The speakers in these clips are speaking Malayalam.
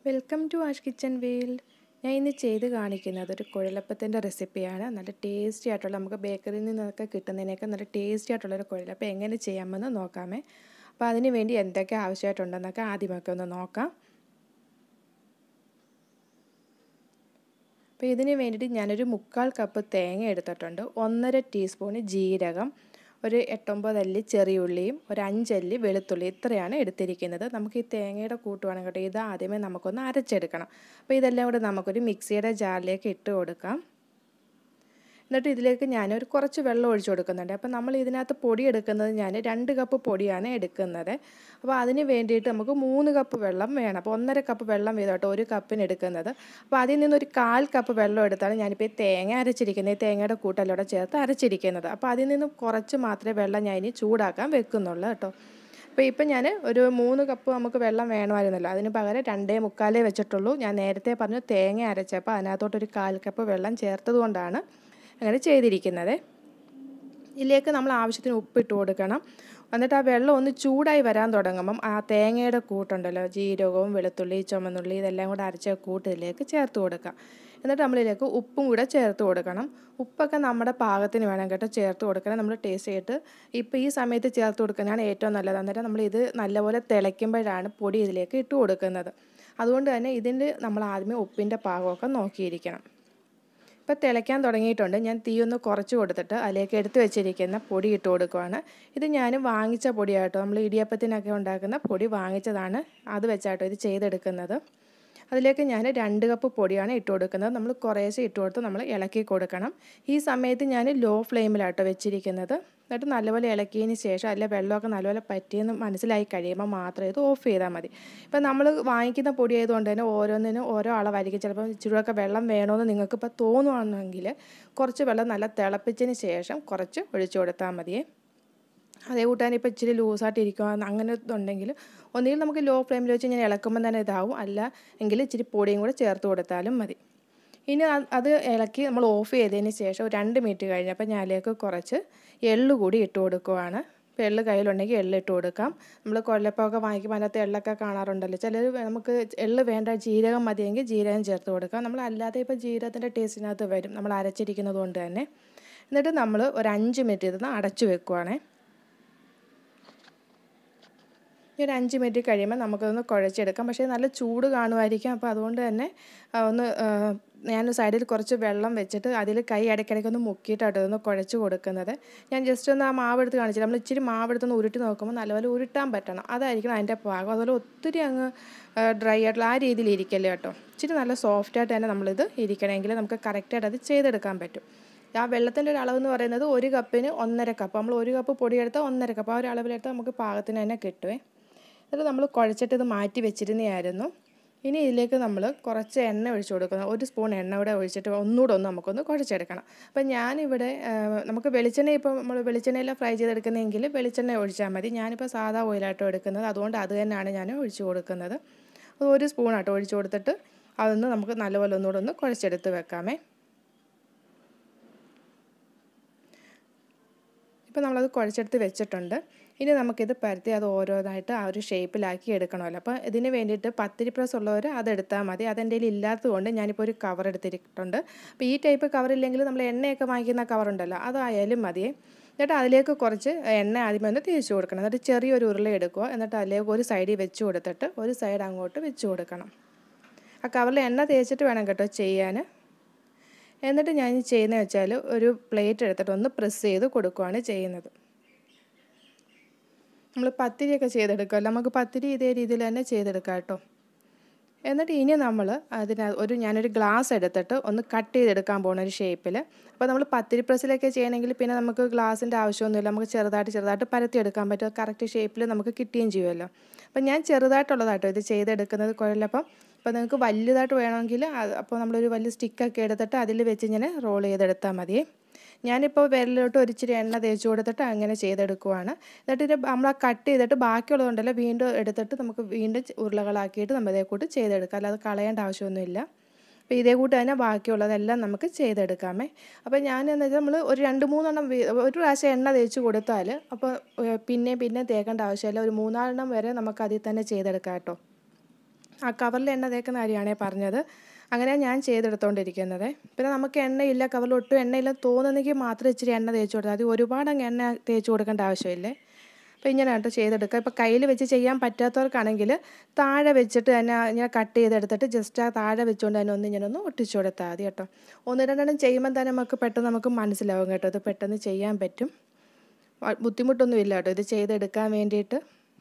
welcome to Ash kitchen world ഞാൻ ഇന്ന് ചെയ്ത് കാണിക്കുന്നത് ഒരു കുഴലപ്പത്തിൻ്റെ റെസിപ്പിയാണ് നല്ല ടേസ്റ്റി ആയിട്ടുള്ള നമുക്ക് ബേക്കറിയിൽ നിന്നൊക്കെ കിട്ടുന്നതിനേക്കാൾ നല്ല ടേസ്റ്റി ആയിട്ടുള്ളൊരു കുഴലപ്പം എങ്ങനെ ചെയ്യാമെന്ന് നോക്കാമേ അപ്പോൾ അതിന് വേണ്ടി എന്തൊക്കെ ആവശ്യമായിട്ടുണ്ടെന്നൊക്കെ ആദ്യമൊക്കെ ഒന്ന് നോക്കാം അപ്പോൾ ഇതിന് വേണ്ടിയിട്ട് ഞാനൊരു മുക്കാൽ കപ്പ് തേങ്ങ എടുത്തിട്ടുണ്ട് ഒന്നര ടീസ്പൂണ് ജീരകം ഒരു എട്ടൊമ്പത് അല്ലി ചെറിയുള്ളിയും ഒരു അഞ്ചല്ലി വെളുത്തുള്ളി ഇത്രയാണ് എടുത്തിരിക്കുന്നത് നമുക്ക് ഈ തേങ്ങയുടെ കൂട്ടുവാണ് കേട്ടോ ഇത് ആദ്യമേ നമുക്കൊന്ന് അരച്ചെടുക്കണം അപ്പോൾ ഇതെല്ലാം കൂടെ നമുക്കൊരു മിക്സിയുടെ ജാറിലേക്ക് ഇട്ട് കൊടുക്കാം എന്നിട്ട് ഇതിലേക്ക് ഞാനൊരു കുറച്ച് വെള്ളം ഒഴിച്ചു കൊടുക്കുന്നുണ്ട് അപ്പോൾ നമ്മൾ ഇതിനകത്ത് പൊടി എടുക്കുന്നത് ഞാൻ രണ്ട് കപ്പ് പൊടിയാണ് എടുക്കുന്നത് അപ്പോൾ അതിന് വേണ്ടിയിട്ട് നമുക്ക് മൂന്ന് കപ്പ് വെള്ളം വേണം അപ്പോൾ ഒന്നര കപ്പ് വെള്ളം വീതമായിട്ട് ഒരു കപ്പിന് എടുക്കുന്നത് അപ്പോൾ അതിൽ നിന്നൊരു കാൽ കപ്പ് വെള്ളം എടുത്താണ് ഞാനിപ്പോൾ ഈ തേങ്ങ അരച്ചിരിക്കുന്നത് ഈ തേങ്ങയുടെ കൂട്ടെല്ലാം ചേർത്ത് അരച്ചിരിക്കുന്നത് അപ്പോൾ അതിൽ നിന്നും കുറച്ച് മാത്രമേ വെള്ളം ഞാൻ ഇനി ചൂടാക്കാൻ വെക്കുന്നുള്ളൂ കേട്ടോ അപ്പോൾ ഇപ്പം ഞാൻ ഒരു മൂന്ന് കപ്പ് നമുക്ക് വെള്ളം വേണമായിരുന്നല്ലോ അതിന് പകരം രണ്ടേ മുക്കാലേ വെച്ചിട്ടുള്ളൂ ഞാൻ നേരത്തെ പറഞ്ഞു തേങ്ങ അരച്ചപ്പോൾ അതിനകത്തോട്ടൊരു കാൽ കപ്പ് വെള്ളം ചേർത്തത് കൊണ്ടാണ് അങ്ങനെ ചെയ്തിരിക്കുന്നത് ഇതിലേക്ക് നമ്മൾ ആവശ്യത്തിന് ഉപ്പിട്ട് കൊടുക്കണം എന്നിട്ട് ആ വെള്ളം ഒന്ന് ചൂടായി വരാൻ തുടങ്ങുമ്പം ആ തേങ്ങയുടെ കൂട്ടുണ്ടല്ലോ ജീരകവും വെളുത്തുള്ളി ചുമന്നുള്ളി ഇതെല്ലാം കൂടെ അരച്ച കൂട്ടിലേക്ക് ചേർത്ത് കൊടുക്കാം എന്നിട്ട് നമ്മളിതിലേക്ക് ഉപ്പും കൂടെ ചേർത്ത് കൊടുക്കണം ഉപ്പൊക്കെ നമ്മുടെ പാകത്തിന് വേണം കേട്ടോ ചേർത്ത് കൊടുക്കണം നമ്മൾ ടേസ്റ്റ് ചെയ്തിട്ട് ഇപ്പോൾ ഈ സമയത്ത് ചേർത്ത് കൊടുക്കുന്നതാണ് ഏറ്റവും നല്ലത് അന്നേരം നമ്മൾ ഇത് നല്ലപോലെ തിളയ്ക്കുമ്പോഴാണ് പൊടി ഇതിലേക്ക് ഇട്ട് കൊടുക്കുന്നത് അതുകൊണ്ട് തന്നെ ഇതിൻ്റെ നമ്മൾ ആദ്യമേ ഉപ്പിൻ്റെ പാകമൊക്കെ നോക്കിയിരിക്കണം ഇപ്പോൾ തിളയ്ക്കാൻ തുടങ്ങിയിട്ടുണ്ട് ഞാൻ തീ ഒന്ന് കുറച്ച് കൊടുത്തിട്ട് അതിലേക്ക് എടുത്തു വെച്ചിരിക്കുന്ന പൊടി ഇട്ട് കൊടുക്കുവാണ് ഇത് ഞാൻ വാങ്ങിച്ച പൊടിയാട്ടോ നമ്മൾ ഇടിയപ്പത്തിനൊക്കെ ഉണ്ടാക്കുന്ന പൊടി വാങ്ങിച്ചതാണ് അത് വെച്ചാട്ടോ ഇത് ചെയ്തെടുക്കുന്നത് അതിലേക്ക് ഞാൻ രണ്ട് കപ്പ് പൊടിയാണ് ഇട്ട് കൊടുക്കുന്നത് നമ്മൾ കുറേശ്ശെ ഇട്ട് കൊടുത്ത് നമ്മൾ ഇളക്കി കൊടുക്കണം ഈ സമയത്ത് ഞാൻ ലോ ഫ്ലെയിമിലാട്ടോ വെച്ചിരിക്കുന്നത് എന്നിട്ട് നല്ലപോലെ ഇളക്കിയതിന് ശേഷം അതിലെ വെള്ളമൊക്കെ നല്ലപോലെ പറ്റിയെന്ന് മനസ്സിലായി കഴിയുമ്പോൾ മാത്രം ഇത് ഓഫ് ചെയ്താൽ മതി ഇപ്പം നമ്മൾ വാങ്ങിക്കുന്ന പൊടി ആയതുകൊണ്ട് തന്നെ ഓരോന്നിനും ഓരോ അളവായിരിക്കും ചിലപ്പോൾ ഇച്ചിരിയൊക്കെ വെള്ളം വേണമെന്ന് നിങ്ങൾക്ക് ഇപ്പോൾ തോന്നുവാണെങ്കിൽ കുറച്ച് വെള്ളം നല്ല തിളപ്പിച്ചതിന് ശേഷം കുറച്ച് ഒഴിച്ചു കൊടുത്താൽ മതിയേ അതേ കൂട്ടാൻ ഇപ്പോൾ ഇച്ചിരി ലൂസായിട്ട് ഇരിക്കുക അങ്ങനെ ഉണ്ടെങ്കിൽ ഒന്നുകിൽ നമുക്ക് ലോ ഫ്ലെയിമിൽ വെച്ച് ഇങ്ങനെ ഇളക്കുമ്പോൾ തന്നെ ഇതാവും അല്ല എങ്കിൽ ഇച്ചിരി പൊടിയും കൂടെ ചേർത്ത് കൊടുത്താലും മതി ഇനി അത് ഇളക്കി നമ്മൾ ഓഫ് ചെയ്തതിന് ശേഷം രണ്ട് മിനിറ്റ് കഴിഞ്ഞപ്പോൾ ഞാനിലേക്ക് കുറച്ച് എള്ള് കൂടി ഇട്ട് കൊടുക്കുവാണ് ഇപ്പോൾ എള്ള് കയ്യിലുണ്ടെങ്കിൽ എള്ള് ഇട്ട് കൊടുക്കാം നമ്മൾ കൊല്ലപ്പമൊക്കെ വാങ്ങിക്കുമ്പോൾ അതിനകത്ത് എള്ളൊക്കെ കാണാറുണ്ടല്ലോ ചിലർ നമുക്ക് എള്ള് വേണ്ട ജീരകം മതിയെങ്കിൽ ജീരകം ചേർത്ത് കൊടുക്കാം നമ്മൾ അല്ലാതെ ഇപ്പോൾ ജീരകത്തിൻ്റെ ടേസ്റ്റിനകത്ത് വരും നമ്മൾ അരച്ചിരിക്കുന്നത് കൊണ്ട് തന്നെ എന്നിട്ട് നമ്മൾ ഒരു അഞ്ച് മിനിറ്റ് ഇതൊന്ന് അടച്ചു വെക്കുവാണേ ഈ ഒരു അഞ്ച് മിനിറ്റ് കഴിയുമ്പോൾ നമുക്കതൊന്ന് കുഴച്ചെടുക്കാം പക്ഷേ നല്ല ചൂട് കാണുമായിരിക്കും അപ്പോൾ അതുകൊണ്ട് തന്നെ ഒന്ന് ഞാൻ സൈഡിൽ കുറച്ച് വെള്ളം വെച്ചിട്ട് അതിൽ കൈ ഇടയ്ക്കിടയ്ക്ക് ഒന്ന് മുക്കിയിട്ടാട്ടോ ഒന്ന് കുഴച്ച് കൊടുക്കുന്നത് ഞാൻ ജസ്റ്റ് ഒന്ന് ആ മാവ് എടുത്ത് കാണിച്ചില്ല നമ്മൾ ഇച്ചിരി മാവ് എടുത്തൊന്ന് ഉരുട്ടി നോക്കുമ്പോൾ നല്ലപോലെ ഉരുട്ടാൻ പറ്റണം അതായിരിക്കണം അതിൻ്റെ പാകം അതുപോലെ ഒത്തിരി അങ്ങ് ഡ്രൈ ആയിട്ടുള്ള ആ രീതിയിൽ ഇരിക്കല്ലേ കേട്ടോ ഇച്ചിരി നല്ല സോഫ്റ്റായിട്ട് തന്നെ നമ്മളിത് ഇരിക്കണമെങ്കിൽ നമുക്ക് കറക്റ്റായിട്ട് അത് ചെയ്തെടുക്കാൻ പറ്റും ആ വെള്ളത്തിൻ്റെ ഒരു അളവ് എന്ന് പറയുന്നത് ഒരു കപ്പിന് ഒന്നര കപ്പ് നമ്മൾ ഒരു കപ്പ് പൊടി എടുത്താൽ ഒന്നര കപ്പ് ആ ഒരു അളവിലെടുത്താൽ നമുക്ക് പാകത്തിന് തന്നെ കിട്ടുമേ എന്നിട്ട് നമ്മൾ കുഴച്ചിട്ട് ഇത് മാറ്റി വെച്ചിരുന്നതായിരുന്നു ഇനി ഇതിലേക്ക് നമ്മൾ കുറച്ച് എണ്ണ ഒഴിച്ചു കൊടുക്കണം ഒരു സ്പൂൺ എണ്ണ കൂടെ ഒഴിച്ചിട്ട് ഒന്നുകൂടെ ഒന്ന് നമുക്കൊന്ന് കുഴച്ചെടുക്കണം അപ്പം ഞാനിവിടെ നമുക്ക് വെളിച്ചെണ്ണ ഇപ്പോൾ നമ്മൾ വെളിച്ചെണ്ണയെല്ലാം ഫ്രൈ ചെയ്തെടുക്കുന്നതെങ്കിൽ വെളിച്ചെണ്ണ ഒഴിച്ചാൽ മതി ഞാനിപ്പോൾ സാധാ ഓയിലാട്ടോ എടുക്കുന്നത് അതുകൊണ്ട് അത് തന്നെയാണ് ഞാൻ ഒഴിച്ചു കൊടുക്കുന്നത് ഒരു സ്പൂണാട്ടോ ഒഴിച്ചു കൊടുത്തിട്ട് അതൊന്ന് നമുക്ക് നല്ലപോലെ ഒന്നുകൂടെ ഒന്ന് കുഴച്ചെടുത്ത് വെക്കാമേ ഇപ്പോൾ നമ്മളത് കുഴച്ചെടുത്ത് വെച്ചിട്ടുണ്ട് ഇനി നമുക്കിത് പരത്തി അത് ഓരോന്നായിട്ട് ആ ഒരു ഷേപ്പിലാക്കി എടുക്കണമല്ലോ അപ്പോൾ ഇതിന് വേണ്ടിയിട്ട് പത്തിരി പ്രസ് ഉള്ളവർ അതെടുത്താൽ മതി അതെൻ്റെ കയ്യിൽ ഇല്ലാത്തതുകൊണ്ട് ഞാനിപ്പോൾ ഒരു കവർ എടുത്തിട്ടുണ്ട് അപ്പോൾ ഈ ടൈപ്പ് കവർ ഇല്ലെങ്കിൽ നമ്മൾ എണ്ണയൊക്കെ വാങ്ങിക്കുന്ന കവറുണ്ടല്ലോ അതായാലും മതിയേ എന്നിട്ട് അതിലേക്ക് കുറച്ച് എണ്ണ ആദ്യമേ ഒന്ന് തേച്ച് കൊടുക്കണം എന്നിട്ട് ചെറിയൊരു ഉരുള എടുക്കുക എന്നിട്ട് അതിലേക്ക് ഒരു സൈഡിൽ വെച്ച് കൊടുത്തിട്ട് ഒരു സൈഡ് അങ്ങോട്ട് വെച്ച് കൊടുക്കണം ആ കവറിൽ എണ്ണ തേച്ചിട്ട് വേണം കേട്ടോ ചെയ്യാൻ എന്നിട്ട് ഞാൻ ചെയ്യുന്നത് വെച്ചാൽ ഒരു പ്ലേറ്റ് എടുത്തിട്ട് ഒന്ന് പ്രസ് ചെയ്ത് കൊടുക്കുകയാണ് ചെയ്യുന്നത് നമ്മൾ പത്തിരിയൊക്കെ ചെയ്തെടുക്കുമല്ലോ നമുക്ക് പത്തിരി ഇതേ രീതിയിൽ തന്നെ ചെയ്തെടുക്കാം കേട്ടോ എന്നിട്ട് ഇനി നമ്മൾ അതിന് ഒരു ഞാനൊരു ഗ്ലാസ് എടുത്തിട്ട് ഒന്ന് കട്ട് ചെയ്തെടുക്കാൻ പോകുന്ന ഒരു ഷേപ്പിൽ അപ്പോൾ നമ്മൾ പത്തിരി പ്രസ്സിലൊക്കെ ചെയ്യണമെങ്കിൽ പിന്നെ നമുക്ക് ഗ്ലാസിൻ്റെ ആവശ്യമൊന്നുമില്ല നമുക്ക് ചെറുതായിട്ട് ചെറുതായിട്ട് പരത്തിയെടുക്കാൻ പറ്റും കറക്റ്റ് ഷേപ്പിൽ നമുക്ക് കിട്ടുകയും ചെയ്യുമല്ലോ അപ്പോൾ ഞാൻ ചെറുതായിട്ടുള്ളതാട്ടോ ഇത് ചെയ്തെടുക്കുന്നത് കുഴലപ്പം അപ്പോൾ നിങ്ങൾക്ക് വലുതായിട്ട് വേണമെങ്കിൽ അപ്പോൾ നമ്മളൊരു വലിയ സ്റ്റിക്കൊക്കെ എടുത്തിട്ട് അതിൽ വെച്ച് ഇങ്ങനെ റോൾ ചെയ്തെടുത്താൽ മതി ഞാനിപ്പോൾ വിരലിലോട്ട് ഒരിച്ചിരി എണ്ണ തേച്ച് കൊടുത്തിട്ട് അങ്ങനെ ചെയ്തെടുക്കുവാണ് എന്നിട്ട് ഇത് നമ്മൾ ആ കട്ട് ചെയ്തിട്ട് ബാക്കിയുള്ളതുണ്ടല്ലോ വീണ്ടും എടുത്തിട്ട് നമുക്ക് വീണ്ടും ഉരുളകളാക്കിയിട്ട് നമ്മൾ ഇതേ കൂട്ട് ചെയ്തെടുക്കാം അല്ലാതെ കളയേണ്ട ആവശ്യമൊന്നുമില്ല അപ്പോൾ ഇതേ കൂട്ട് തന്നെ ബാക്കിയുള്ളതെല്ലാം നമുക്ക് ചെയ്തെടുക്കാമേ അപ്പോൾ ഞാൻ എന്ന് വെച്ചാൽ നമ്മൾ ഒരു രണ്ട് മൂന്നെണ്ണം ഒരു പ്രാവശ്യം എണ്ണ തേച്ച് കൊടുത്താൽ അപ്പോൾ പിന്നെ പിന്നെ തേക്കേണ്ട ആവശ്യമില്ല ഒരു മൂന്നാലെണ്ണം വരെ നമുക്ക് അതിൽ തന്നെ ചെയ്തെടുക്കാം കേട്ടോ ആ കവറിൽ എണ്ണ തേക്കുന്ന കാര്യമാണേ പറഞ്ഞത് അങ്ങനെ ഞാൻ ചെയ്തെടുത്തുകൊണ്ടിരിക്കുന്നത് പിന്നെ നമുക്ക് എണ്ണയില്ല കവറിൽ ഒട്ടും എണ്ണയില്ല തോന്നുന്നെങ്കിൽ മാത്രം ഇച്ചിരി എണ്ണ തേച്ച് കൊടുത്താൽ മതി ഒരുപാട് അങ്ങ് എണ്ണ തേച്ച് കൊടുക്കേണ്ട ആവശ്യമില്ലേ അപ്പോൾ ഇങ്ങനെ കേട്ടോ ചെയ്തെടുക്കുക ഇപ്പോൾ കയ്യിൽ വെച്ച് ചെയ്യാൻ പറ്റാത്തവർക്കാണെങ്കിൽ താഴെ വെച്ചിട്ട് തന്നെ ഇങ്ങനെ കട്ട് ചെയ്തെടുത്തിട്ട് ജസ്റ്റ് ആ താഴെ വെച്ചുകൊണ്ട് തന്നെ ഒന്ന് ഇങ്ങനെ ഒന്ന് ഒട്ടിച്ചു കൊടുത്താൽ മതി കേട്ടോ ഒന്ന് രണ്ടെണ്ണം ചെയ്യുമ്പോൾ തന്നെ നമുക്ക് പെട്ടെന്ന് നമുക്ക് മനസ്സിലാവും കേട്ടോ ഇത് പെട്ടെന്ന് ചെയ്യാൻ പറ്റും ബുദ്ധിമുട്ടൊന്നും ഇല്ല കേട്ടോ ഇത് ചെയ്തെടുക്കാൻ വേണ്ടിയിട്ട്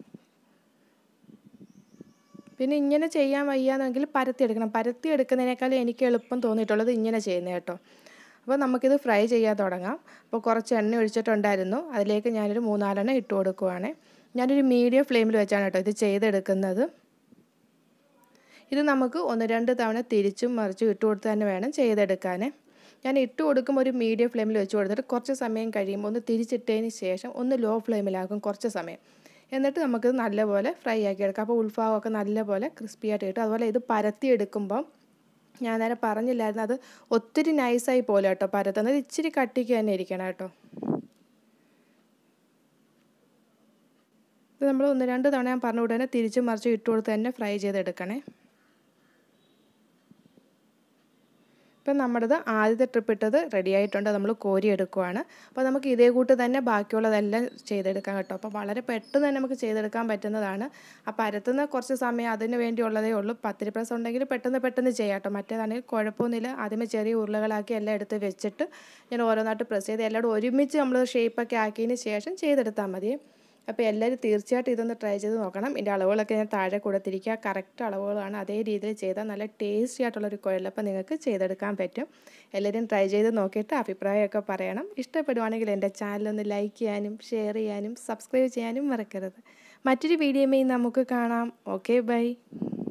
പിന്നെ ഇങ്ങനെ ചെയ്യാൻ വയ്യാന്നെങ്കിൽ പരത്തി എടുക്കണം പരത്തി എടുക്കുന്നതിനേക്കാൾ എനിക്ക് എളുപ്പം തോന്നിയിട്ടുള്ളത് ഇങ്ങനെ ചെയ്യുന്നത് കേട്ടോ അപ്പോൾ നമുക്കിത് ഫ്രൈ ചെയ്യാൻ തുടങ്ങാം അപ്പോൾ കുറച്ച് എണ്ണ ഒഴിച്ചിട്ടുണ്ടായിരുന്നു അതിലേക്ക് ഞാനൊരു മൂന്നാലെണ്ണം ഇട്ട് കൊടുക്കുവാണ് ഞാനൊരു മീഡിയം ഫ്ലെയിമിൽ വെച്ചാണ് കേട്ടോ ഇത് ചെയ്തെടുക്കുന്നത് ഇത് നമുക്ക് ഒന്ന് രണ്ട് തവണ തിരിച്ചും മറിച്ചും ഇട്ട് കൊടുത്ത് തന്നെ വേണം ചെയ്തെടുക്കാൻ ഞാൻ ഇട്ട് കൊടുക്കുമ്പോൾ ഒരു മീഡിയം ഫ്ലെയിമിൽ വെച്ച് കൊടുത്തിട്ട് കുറച്ച് സമയം കഴിയുമ്പോൾ ഒന്ന് തിരിച്ചിട്ടതിന് ശേഷം ഒന്ന് ലോ ഫ്ലെയിമിലാക്കും കുറച്ച് സമയം എന്നിട്ട് നമുക്കിത് നല്ലപോലെ ഫ്രൈ ആക്കി എടുക്കാം അപ്പോൾ ഉൾഭാഗമൊക്കെ നല്ലപോലെ ക്രിസ്പി ആയിട്ട് കിട്ടും അതുപോലെ ഇത് പരത്തി എടുക്കുമ്പം ഞാൻ നേരെ പറഞ്ഞില്ലായിരുന്നു അത് ഒത്തിരി നൈസായി പോലെ കേട്ടോ പരത്തുന്നത് ഇച്ചിരി കട്ടിക്ക് തന്നെ ഇരിക്കണം കേട്ടോ ഇത് നമ്മൾ ഒന്ന് രണ്ട് തവണ ഞാൻ പറഞ്ഞു തന്നെ തിരിച്ചും മറിച്ചും ഇട്ട് കൊടുത്ത് തന്നെ ഫ്രൈ ചെയ്തെടുക്കണേ ഇപ്പം നമ്മുടേത് ആദ്യത്തെ ട്രിപ്പ് ഇട്ടത് റെഡി ആയിട്ടുണ്ട് നമ്മൾ കോരി എടുക്കുവാണ് അപ്പോൾ നമുക്ക് ഇതേ കൂട്ട് തന്നെ ബാക്കിയുള്ളതെല്ലാം ചെയ്തെടുക്കാം കേട്ടോ അപ്പോൾ വളരെ പെട്ടെന്ന് തന്നെ നമുക്ക് ചെയ്തെടുക്കാൻ പറ്റുന്നതാണ് അപ്പോൾ പരത്തുന്ന കുറച്ച് സമയം അതിന് വേണ്ടിയുള്ളതേ ഉള്ളൂ പത്തിരി പ്രസ് ഉണ്ടെങ്കിൽ പെട്ടെന്ന് പെട്ടെന്ന് ചെയ്യാം കേട്ടോ മറ്റേതാണെങ്കിൽ കുഴപ്പമൊന്നുമില്ല ആദ്യമേ ചെറിയ ഉരുളകളാക്കി എല്ലാം എടുത്ത് വെച്ചിട്ട് ഞാൻ ഓരോന്നായിട്ട് പ്രസ് ചെയ്ത് എല്ലാവരും ഒരുമിച്ച് നമ്മൾ ഷേപ്പൊക്കെ ആക്കിയതിന് ശേഷം ചെയ്തെടുത്താൽ മതി അപ്പോൾ എല്ലാവരും തീർച്ചയായിട്ടും ഇതൊന്ന് ട്രൈ ചെയ്ത് നോക്കണം ഇതിൻ്റെ അളവുകളൊക്കെ ഞാൻ താഴെ കൊടുത്തിരിക്കുക കറക്റ്റ് അളവുകളാണ് അതേ രീതിയിൽ ചെയ്താൽ നല്ല ടേസ്റ്റി ആയിട്ടുള്ളൊരു കുഴലപ്പം നിങ്ങൾക്ക് ചെയ്തെടുക്കാൻ പറ്റും എല്ലാവരും ട്രൈ ചെയ്ത് നോക്കിയിട്ട് അഭിപ്രായമൊക്കെ പറയണം ഇഷ്ടപ്പെടുവാണെങ്കിൽ എൻ്റെ ചാനലൊന്ന് ലൈക്ക് ചെയ്യാനും ഷെയർ ചെയ്യാനും സബ്സ്ക്രൈബ് ചെയ്യാനും മറക്കരുത് മറ്റൊരു വീഡിയോയുമായി നമുക്ക് കാണാം ഓക്കെ ബൈ